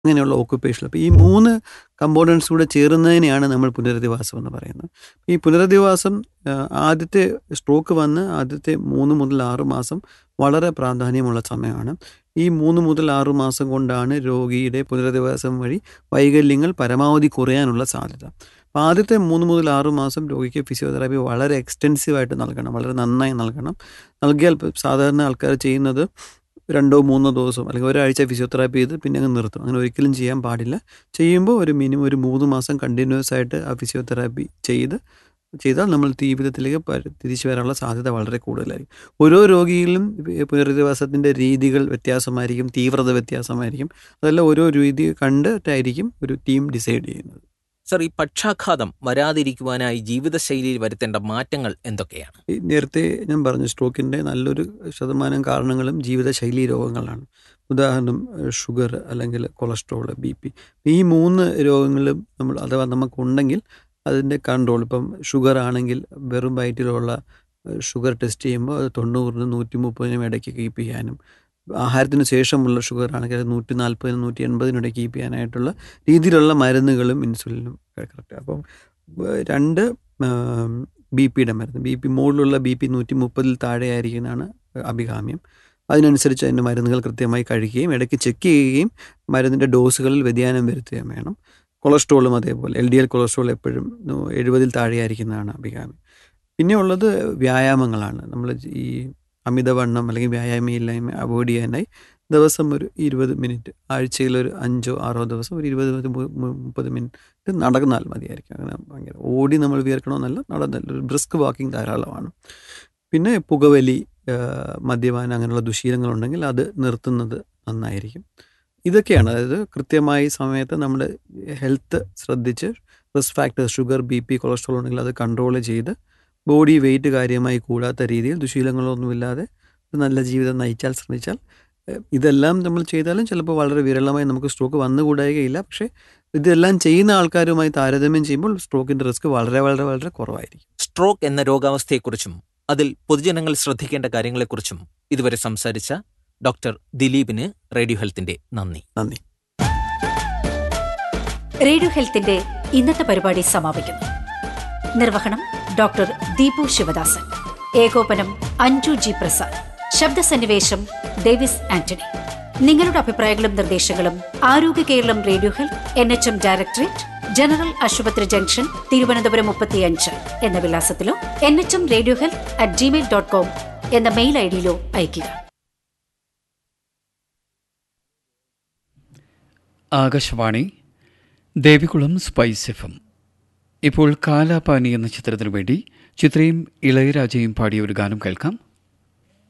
അങ്ങനെയുള്ള ഓക്കുപ്പേഷൻ അപ്പോൾ ഈ മൂന്ന് കമ്പോണൻസ് കൂടെ ചേരുന്നതിനെയാണ് നമ്മൾ പുനരധിവാസം എന്ന് പറയുന്നത് ഈ പുനരധിവാസം ആ, ആദ്യത്തെ സ്ട്രോക്ക് വന്ന് ആദ്യത്തെ മൂന്ന് മുതൽ ആറ് മാസം വളരെ പ്രാധാന്യമുള്ള സമയമാണ് ഈ മൂന്ന് മുതൽ ആറ് മാസം കൊണ്ടാണ് രോഗിയുടെ പുനരധിവാസം വഴി വൈകല്യങ്ങൾ പരമാവധി കുറയാനുള്ള സാധ്യത അപ്പോൾ ആദ്യത്തെ മൂന്ന് മുതൽ ആറ് മാസം രോഗിക്ക് ഫിസിയോതെറാപ്പി വളരെ എക്സ്റ്റെൻസീവായിട്ട് നൽകണം വളരെ നന്നായി നൽകണം നൽകിയാൽ ഇപ്പം സാധാരണ ആൾക്കാർ ചെയ്യുന്നത് രണ്ടോ മൂന്നോ ദിവസം അല്ലെങ്കിൽ ഒരാഴ്ച ഫിസിയോതെറാപ്പി ചെയ്ത് പിന്നെ അങ്ങ് നിർത്തും അങ്ങനെ ഒരിക്കലും ചെയ്യാൻ പാടില്ല ചെയ്യുമ്പോൾ ഒരു മിനിമം ഒരു മൂന്ന് മാസം കണ്ടിന്യൂസ് ആയിട്ട് ആ ഫിസിയോതെറാപ്പി ചെയ്ത് ചെയ്താൽ നമ്മൾ ജീവിതത്തിലേക്ക് പരി- തിരിച്ചു വരാനുള്ള സാധ്യത വളരെ കൂടുതലായിരിക്കും ഓരോ രോഗിയിലും ഈ പുനരധിവാസത്തിൻ്റെ രീതികൾ വ്യത്യാസമായിരിക്കും തീവ്രത വ്യത്യാസമായിരിക്കും അതെല്ലാം ഓരോ രീതി കണ്ടിട്ടായിരിക്കും ഒരു ടീം ഡിസൈഡ് ചെയ്യുന്നത് സർ ഈ പക്ഷാഘാതം വരാതിരിക്കുവാനായി ജീവിതശൈലിയിൽ വരുത്തേണ്ട മാറ്റങ്ങൾ എന്തൊക്കെയാണ് ഈ നേരത്തെ ഞാൻ പറഞ്ഞു സ്ട്രോക്കിൻ്റെ നല്ലൊരു ശതമാനം കാരണങ്ങളും ജീവിതശൈലി രോഗങ്ങളാണ് ഉദാഹരണം ഷുഗർ അല്ലെങ്കിൽ കൊളസ്ട്രോൾ ബി പി ഈ മൂന്ന് രോഗങ്ങളും നമ്മൾ അഥവാ നമുക്കുണ്ടെങ്കിൽ അതിൻ്റെ കൺട്രോൾ ഇപ്പം ഷുഗർ ആണെങ്കിൽ വെറും വയറ്റിലുള്ള ഷുഗർ ടെസ്റ്റ് ചെയ്യുമ്പോൾ അത് തൊണ്ണൂറിനും നൂറ്റി മുപ്പതിനും ഇടയ്ക്ക് കീപ്പ് ചെയ്യാനും ആഹാരത്തിന് ശേഷമുള്ള ഷുഗർ ആണെങ്കിൽ അത് നൂറ്റി നാൽപ്പതിനും നൂറ്റി എൺപതിനും ഇടയ്ക്ക് കീപ്പ് ചെയ്യാനായിട്ടുള്ള രീതിയിലുള്ള മരുന്നുകളും ഇൻസുലിനും കറക്റ്റ് അപ്പം ഏഹ് രണ്ട് ബി പിയുടെ മരുന്ന് ബി പി മുകളിലുള്ള ബി പി നൂറ്റി മുപ്പതിൽ താഴെ ആയിരിക്കുന്നതാണ് അഭികാമ്യം അതിനനുസരിച്ച് അതിൻ്റെ മരുന്നുകൾ കൃത്യമായി കഴിക്കുകയും ഇടയ്ക്ക് ചെക്ക് ചെയ്യുകയും മരുന്നിൻ്റെ ഡോസുകളിൽ വ്യതിയാനം വരുത്തുകയും വേണം കൊളസ്ട്രോളും അതേപോലെ എൽ ഡി എൽ കൊളസ്ട്രോൾ എപ്പോഴും നൂ- എഴുപതിൽ താഴെയായിരിക്കുന്നതാണ് അഭികാമ്യം പിന്നെ ഉള്ളത് വ്യായാമങ്ങളാണ് നമ്മൾ ഈ അമിതവണ്ണം അല്ലെങ്കിൽ വ്യായാമയില്ലായ്മ അവോയ്ഡ് ചെയ്യാനായി ദിവസം ഒരു ഇരുപത് മിനിറ്റ് ആഴ്ചയിൽ ഒരു അഞ്ചോ ആറോ ദിവസം ഒരു ഇരുപത് മുതൽ മു- മു- മുപ്പത് മിനിറ്റ് നടന്നാൽ മതിയായിരിക്കും അങ്ങനെ ഭയങ്കര ഓടി നമ്മൾ വിയർക്കണമെന്നല്ല നടന്നല്ല ഒരു ബ്രിസ്ക് വാക്കിംഗ് ധാരാളമാണ് പിന്നെ പുകവലി ആ, മദ്യപാനം അങ്ങനെയുള്ള ദുശീലങ്ങളുണ്ടെങ്കിൽ അത് നിർത്തുന്നത് നന്നായിരിക്കും ഇതൊക്കെയാണ് അതായത് കൃത്യമായി സമയത്ത് നമ്മുടെ ഹെൽത്ത് ശ്രദ്ധിച്ച് risk factors sugar B P cholesterol ഉണ്ടെങ്കിൽ അത് കൺട്രോൾ ചെയ്ത് ബോഡി വെയിറ്റ് കാര്യമായി കൂടാത്ത രീതിയിൽ ദുശീലങ്ങളൊന്നുമില്ലാതെ ഒരു നല്ല ജീവിതം നയിച്ചാൽ ശ്രമിച്ചാൽ ഏഹ്, ഇതെല്ലാം നമ്മൾ ചെയ്താലും ചിലപ്പോൾ വളരെ വിരളമായി നമുക്ക് സ്ട്രോക്ക് വന്നുകൂടായികയില്ല പക്ഷേ ഇതെല്ലാം ചെയ്യുന്ന ആൾക്കാരുമായി താരതമ്യം ചെയ്യുമ്പോൾ സ്ട്രോക്കിൻ്റെ റിസ്ക് വളരെ വളരെ വളരെ കുറവായിരിക്കും സ്ട്രോക്ക് എന്ന രോഗാവസ്ഥയെക്കുറിച്ചും അതിൽ പൊതുജനങ്ങൾ ശ്രദ്ധിക്കേണ്ട കാര്യങ്ങളെക്കുറിച്ചും ഇതുവരെ സംസാരിച്ച ഡോക്ടർ ദിലീപിന് റേഡിയോ ഹെൽത്തിന്റെ നന്ദി നന്ദി റേഡിയോ ഹെൽത്തിന്റെ ഇന്നത്തെ പരിപാടി സമാപിക്കുന്നു നിർവഹണം ഡോക്ടർ ദീപു ശിവദാസൻ ഏകോപനം അഞ്ജു ജി പ്രസാദ് ശബ്ദസന്നിവേശം ഡേവിസ് ആന്റണി നിങ്ങളുടെ അഭിപ്രായങ്ങളും നിർദ്ദേശങ്ങളും ആരോഗ്യ Keralam radio health N H M directorate general ആശുപത്രി ജംഗ്ഷൻ തിരുവനന്തപുരം മുപ്പത്തിയഞ്ച് എന്ന വിലാസത്തിലോ N H M radio health at Gmail dot com എന്ന മെയിൽ ഐ ഡിയിലോ അയയ്ക്കുക Akashvani Devikulam spice F M ഇപ്പോൾ കാലാപാനി എന്ന ചിത്രത്തിനു വേണ്ടി ചിത്രയും ഇളയരാജയും പാടിയ ഒരു ഗാനം കേൾക്കാം